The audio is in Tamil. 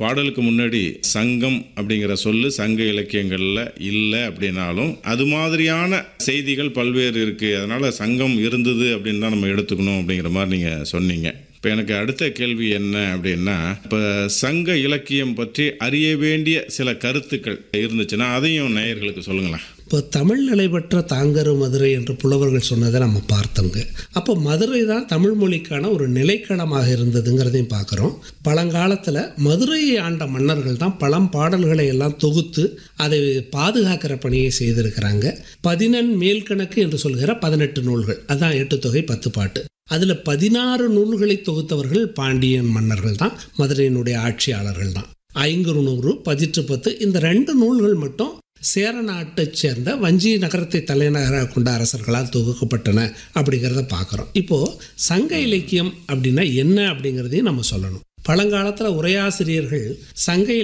பாடலுக்கு முன்னாடி சங்கம் அப்படிங்கிற சொல்லு சங்க இலக்கியங்களில் இல்லை அப்படின்னாலும் அது மாதிரியான செய்திகள் பல்வேறு இருக்குது அதனால் சங்கம் இருந்தது அப்படின்னு தான் நம்ம எடுத்துக்கணும் அப்படிங்கிற மாதிரி நீங்கள் சொன்னீங்க இப்போ எனக்கு அடுத்த கேள்வி என்ன அப்படின்னா இப்போ சங்க இலக்கியம் பற்றி அறிய வேண்டிய சில கருத்துக்கள் இருந்துச்சுன்னா அதையும் நேயர்களுக்கு சொல்லுங்களேன் இப்போ தமிழ் நிலை பெற்ற தாங்கரு மதுரை என்று புலவர்கள் சொன்னதை நம்ம பார்த்தோங்க அப்போ மதுரை தான் தமிழ் மொழிக்கான ஒரு நிலைக்களமாக இருந்ததுங்கிறதையும் பார்க்குறோம் பழங்காலத்தில் மதுரையை ஆண்ட மன்னர்கள் தான் பழம் பாடல்களை எல்லாம் தொகுத்து அதை பாதுகாக்கிற பணியை செய்திருக்கிறாங்க பதினெண் மேல்கணக்கு என்று சொல்கிற பதினெட்டு நூல்கள் அதான் எட்டு தொகை பத்து பாட்டு அதில் பதினாறு நூல்களை தொகுத்தவர்கள் பாண்டியன் மன்னர்கள் தான் மதுரையினுடைய ஆட்சியாளர்கள் தான் ஐங்குறு நூறு பதிற்று பத்து இந்த ரெண்டு நூல்கள் மட்டும் சேர நாட்டைச் சேர்ந்த வஞ்சி நகரத்தை தலைநகராக கொண்ட அரசர்களால் தொகுக்கப்பட்டன அப்படிங்கிறத பார்க்குறோம் இப்போது சங்க இலக்கியம் அப்படின்னா என்ன அப்படிங்கிறதையும் நம்ம சொல்லணும் பழங்காலத்தில் உரையாசிரியர்கள் சங்க